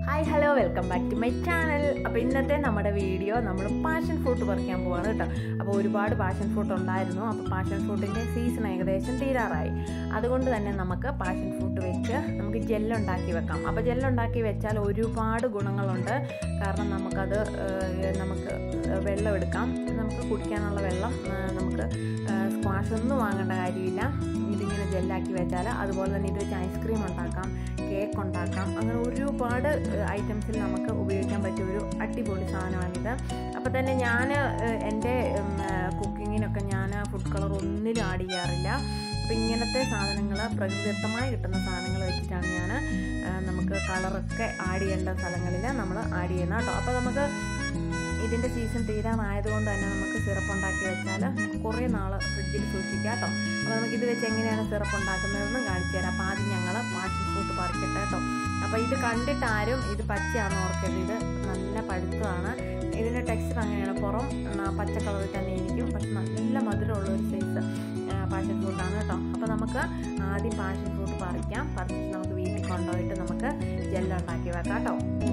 hi hello welcome back to my channel അപ്പോൾ ഇന്നത്തെ നമ്മുടെ വീഡിയോ നമ്മൾ പാഷൻ ഫ്രൂട്ട് പറിക്കാൻ പോവാണ് കേട്ടോ അപ്പോൾ ഒരുപാട് പാഷൻ ഫ്രൂട്ട് ഉണ്ടായിരുന്നു അപ്പോൾ പാഷൻ ഫ്രൂട്ടിൻ്റെ സീസൺ ഏകദേശം തീരാറായി അതുകൊണ്ട് തന്നെ നമുക്ക് പാഷൻ ഫ്രൂട്ട് വെച്ച് നമുക്ക് ജെല്ലുണ്ടാക്കി വെക്കാം അപ്പോൾ ജെല്ലുണ്ടാക്കി വെച്ചാൽ ഒരുപാട് ഗുണങ്ങളുണ്ട് കാരണം നമുക്കത് ഏഹ്, നമുക്ക് വെള്ളം എടുക്കാം നമുക്ക് കുടിക്കാനുള്ള വെള്ളം ഏഹ്, നമുക്ക് സ്ക്വാഷ് ഒന്നും വാങ്ങേണ്ട കാര്യമില്ല ഇതിങ്ങനെ ജെല്ലാക്കി വെച്ചാൽ അതുപോലെ തന്നെ ഇത് വെച്ച് ഐസ്ക്രീം ഉണ്ടാക്കാം കേക്ക് ഉണ്ടാക്കാം അങ്ങനെ ഒരുപാട് ഐറ്റംസിൽ നമുക്ക് ഉപയോഗിക്കാൻ പറ്റിയ ഒരു അടിപൊളി സാധനമാണിത് അപ്പോൾ തന്നെ ഞാൻ എൻ്റെ കുക്കിങ്ങിനൊക്കെ ഞാൻ ഫുഡ് കളർ ഒന്നിലും ആഡ് ചെയ്യാറില്ല അപ്പോൾ ഇങ്ങനത്തെ സാധനങ്ങൾ പ്രകൃതിദത്തമായി കിട്ടുന്ന സാധനങ്ങൾ വെച്ചിട്ടാണ് ഞാൻ നമുക്ക് കളറൊക്കെ ആഡ് ചെയ്യേണ്ട സ്ഥലങ്ങളിൽ നമ്മൾ ആഡ് ചെയ്യുന്നത് കേട്ടോ അപ്പോൾ നമുക്ക് ഇതിൻ്റെ സീസൺ തീരാനായതുകൊണ്ട് തന്നെ നമുക്ക് സിറപ്പ് ഉണ്ടാക്കി വെച്ചാൽ കുറേ നാൾ ഫ്രിഡ്ജിൽ സൂക്ഷിക്കാം കേട്ടോ അപ്പോൾ നമുക്ക് ഇത് വെച്ച് എങ്ങനെയാണ് സിറപ്പ് ഉണ്ടാക്കുന്നതെന്നും കാണിച്ചു തരാം അപ്പോൾ ആദ്യം ഞങ്ങൾ പാഷൻ ഫ്രൂട്ട് പറിക്കട്ടെ കേട്ടോ അപ്പോൾ ഇത് കണ്ടിട്ട് ആരും ഇത് പച്ചയാണെന്ന് ഓർക്കരുത് ഇത് നല്ല പഴുത്തതാണ് ഇതിൻ്റെ ടെക്സ്ചർ അങ്ങനെയാണ് പുറം ആ, പച്ച കളറിൽ തന്നെ ഇരിക്കും പക്ഷെ നല്ല മധുരമുള്ള ഒരു സൈസ് പാഷൻ ഫ്രൂട്ടാണ് കേട്ടോ അപ്പോൾ നമുക്ക് ആദ്യം പാഷൻ ഫ്രൂട്ട് പറിക്കാം പറിച്ചിട്ട് നമുക്ക് വീട്ടിൽ കൊണ്ടുപോയിട്ട് നമുക്ക് ജെല്ലുണ്ടാക്കി വെക്കാം കേട്ടോ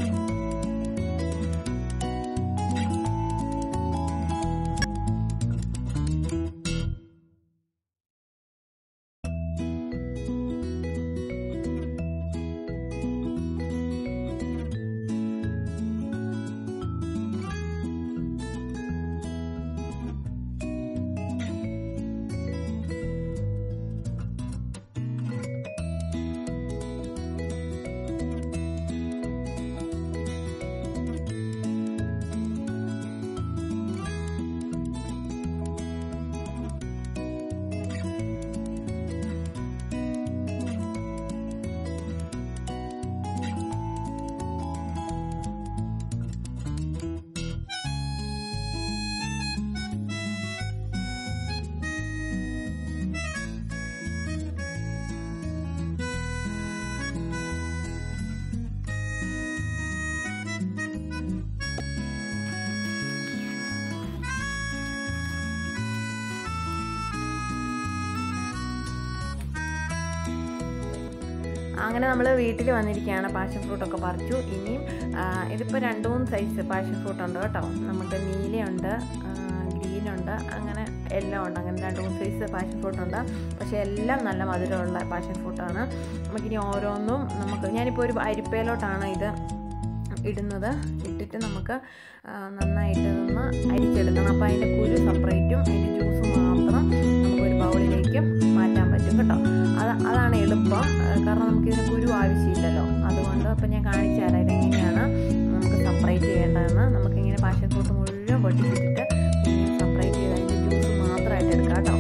അങ്ങനെ നമ്മൾ വീട്ടിൽ വന്നിരിക്കുകയാണ് പാഷൻ ഫ്രൂട്ടൊക്കെ പറിച്ചു ഇനിയും ആ, ഇതിപ്പോൾ രണ്ട് മൂന്ന് സൈസ് പാഷൻ ഫ്രൂട്ട് ഉണ്ട് കേട്ടോ നമുക്ക് നീലയുണ്ട് ഗ്രീനുണ്ട് അങ്ങനെ എല്ലാം ഉണ്ട് അങ്ങനെ രണ്ട് മൂന്ന് സൈസ് പാഷൻ ഫ്രൂട്ട് ഉണ്ട് പക്ഷേ എല്ലാം നല്ല മധുരമുള്ള പാഷൻ ഫ്രൂട്ടാണ് നമുക്കിനി ഓരോന്നും നമുക്ക് ഞാനിപ്പോൾ ഒരു അരിപ്പയിലോട്ടാണ് ഇത് ഇടുന്നത് ഇട്ടിട്ട് നമുക്ക് ആ, നന്നായിട്ട് ഇതൊന്ന് അരിച്ചെടുക്കണം അപ്പോൾ അതിൻ്റെ കുരു സെപ്പറേറ്റും അതിൻ്റെ ജ്യൂസ് മാത്രം നമുക്ക് ഒരു ബൗളിലേക്ക് മാറ്റാൻ പറ്റും കേട്ടോ അത് അതാണ് എളുപ്പം ആ, കാരണം നമുക്കിതിന് കുരു ആവശ്യമില്ലല്ലോ അതുകൊണ്ട് അപ്പോൾ ഞാൻ കാണിച്ചു തരാം ഇതെങ്ങനെയാണ് നമുക്ക് സെപ്പറേറ്റ് ചെയ്യേണ്ടതെന്ന് നമുക്കിങ്ങനെ പാഷൻ ഫ്രൂട്ട് മുഴുവൻ പൊട്ടിച്ചിട്ടിട്ട് ഇങ്ങനെ സെപ്പറേറ്റ് ചെയ്ത് അതിൻ്റെ ജ്യൂസ് മാത്രമായിട്ട് എടുക്കാം കേട്ടോ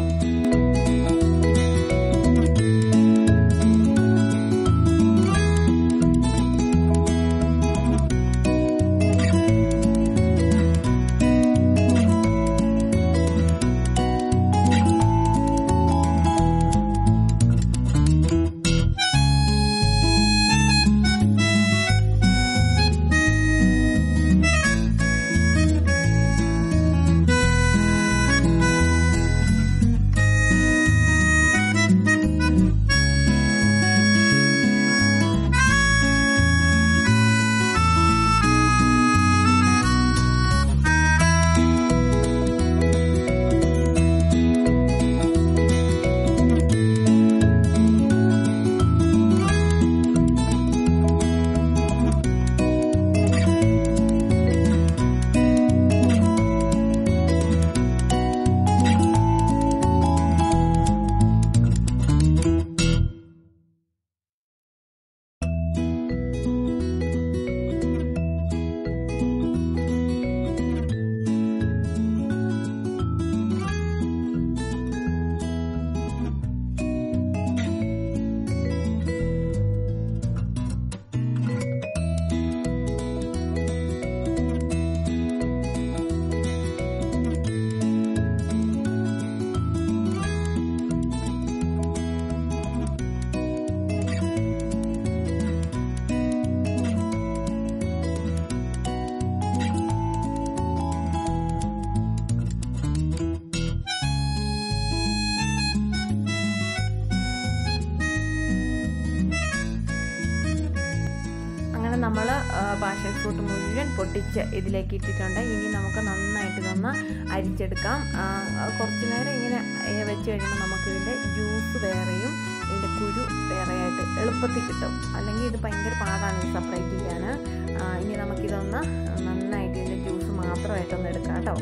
നമ്മൾ പാഷൻ ഫ്രൂട്ട് മുഴുവൻ പൊട്ടിച്ച് ഇതിലേക്ക് ഇട്ടിട്ടുണ്ട് ഇനി നമുക്ക് നന്നായിട്ട് ഇതൊന്ന് അരിച്ചെടുക്കാം ആ, കുറച്ച് നേരം ഇങ്ങനെ ഏ, വെച്ച് കഴിയുമ്പോൾ നമുക്ക് ഇതിൻ്റെ ജ്യൂസ് വേറെയും ഇതിൻ്റെ കുരു വേറെയായിട്ട് എളുപ്പത്തിൽ കിട്ടും അല്ലെങ്കിൽ ഇത് ഭയങ്കര പാടാണ് ഇത് സെപ്പറേറ്റ് ചെയ്യാൻ ആ, ഇനി നമുക്കിതൊന്ന് നന്നായിട്ട് ഇതിൻ്റെ ജ്യൂസ് മാത്രമായിട്ടൊന്ന് എടുക്കാം കേട്ടോ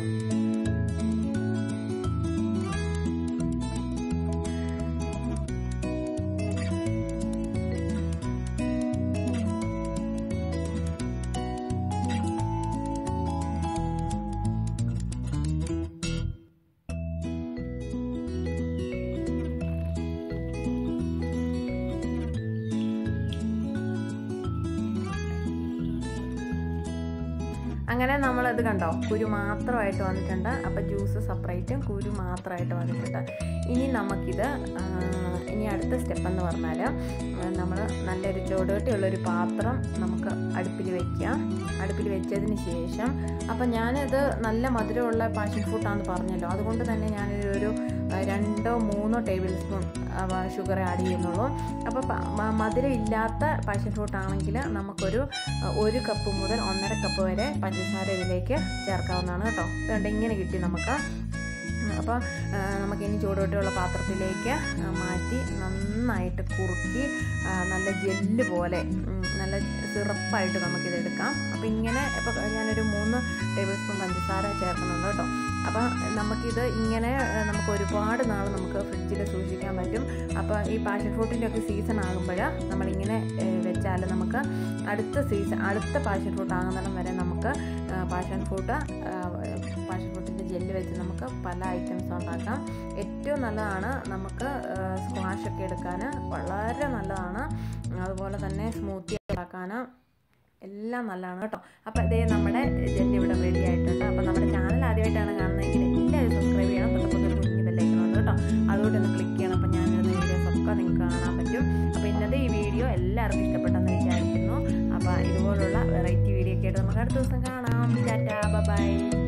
അങ്ങനെ നമ്മളത് കണ്ടോ കുരു മാത്രമായിട്ട് വന്നിട്ടുണ്ട് അപ്പോൾ ജ്യൂസ് സെപ്പറേറ്റും കുരു മാത്രമായിട്ട് വന്നിട്ടുണ്ട് ഇനി നമുക്കിത് ആ, ഇനി അടുത്ത സ്റ്റെപ്പ് എന്ന് പറഞ്ഞാൽ നമ്മൾ നല്ലൊരു ചുവടുകട്ടിയുള്ളൊരു പാത്രം നമുക്ക് അടുപ്പിൽ വയ്ക്കാം അടുപ്പിൽ വെച്ചതിന് ശേഷം അപ്പം ഞാനിത് നല്ല മധുരമുള്ള പാഷൻ ഫ്രൂട്ടാണെന്ന് പറഞ്ഞല്ലോ അതുകൊണ്ട് തന്നെ ഞാനിതൊരു ആ, രണ്ടോ മൂന്നോ ടേബിൾ സ്പൂൺ ഷുഗർ ആഡ് ചെയ്യുന്നുള്ളൂ അപ്പോൾ പ- മ- മധുരം ഇല്ലാത്ത പാഷൻ ഫ്രൂട്ട് ആണെങ്കിൽ നമുക്കൊരു ആ, ഒരു കപ്പ് മുതൽ ഒന്നര കപ്പ് വരെ പഞ്ചസാര ഇതിലേക്ക് ചേർക്കാവുന്നതാണ് കേട്ടോ ഇതുകൊണ്ട് ഇങ്ങനെ കിട്ടി നമുക്ക് അപ്പോൾ നമുക്കിനി ചൂടോട്ടുള്ള പാത്രത്തിലേക്ക് ആ, മാറ്റി നന്നായിട്ട് കുറുക്കി ആ, നല്ല ജെല്ല് പോലെ ഉം, നല്ല സിറപ്പായിട്ട് നമുക്കിത് എടുക്കാം അപ്പോൾ ഇങ്ങനെ ഇപ്പോൾ ഞാനൊരു മൂന്ന് ടേബിൾ സ്പൂൺ പഞ്ചസാര ചേർക്കുന്നുണ്ട് കേട്ടോ അപ്പോൾ നമുക്കിത് ഇങ്ങനെ ആ, നമുക്ക് ഒരുപാട് നാൾ നമുക്ക് ഫ്രിഡ്ജിൽ സൂക്ഷിക്കാൻ പറ്റും അപ്പോൾ ഈ പാഷൻ ഫ്രൂട്ടിൻ്റെ ഒക്കെ സീസൺ ആകുമ്പോൾ നമ്മളിങ്ങനെ വെച്ചാൽ നമുക്ക് അടുത്ത സീസൺ അടുത്ത പാഷൻ ഫ്രൂട്ട് ആകുന്നിടം വരെ നമുക്ക് പാഷൻ ഫ്രൂട്ട് പാഷൻ ഫ്രൂട്ടിൻ്റെ ജെല്ല് വെച്ച് നമുക്ക് പല ഐറ്റംസ് ഉണ്ടാക്കാം ഏറ്റവും നല്ലതാണ് നമുക്ക് സ്ക്വാഷ് ഒക്കെ എടുക്കാൻ വളരെ നല്ലതാണ് അതുപോലെ തന്നെ സ്മൂത്തി ഉണ്ടാക്കാൻ എല്ലാം നല്ലതാണ് കേട്ടോ അപ്പോൾ ഇതേ നമ്മുടെ ജെല്ല് ഇവിടെ റെഡി ആയിട്ടുണ്ട് അപ്പോൾ നമ്മുടെ ചാനൽ ആദ്യമായിട്ടാണ് കാണുന്നതെങ്കിൽ എല്ലാവരും സബ്സ്ക്രൈബ് ചെയ്യണം തൊട്ടപ്പോൾ ഒരു കുഞ്ഞ് ബെല്ലൈക്കണുണ്ട് കേട്ടോ അതുകൊണ്ട് ഒന്ന് ക്ലിക്ക് ചെയ്യണം അപ്പോൾ ഞാനിടുന്ന വീഡിയോസ് ഒക്കെ നിങ്ങൾക്ക് കാണാൻ പറ്റും അപ്പോൾ ഇന്നത്തെ ഈ വീഡിയോ എല്ലാവർക്കും ഇഷ്ടപ്പെട്ടെന്ന് വിചാരിക്കുന്നു അപ്പോൾ ഇതുപോലുള്ള വെറൈറ്റി വീഡിയോ ഒക്കെ ആയിട്ട് നമുക്ക് അടുത്ത ദിവസം കാണാം ടാറ്റാ ബൈ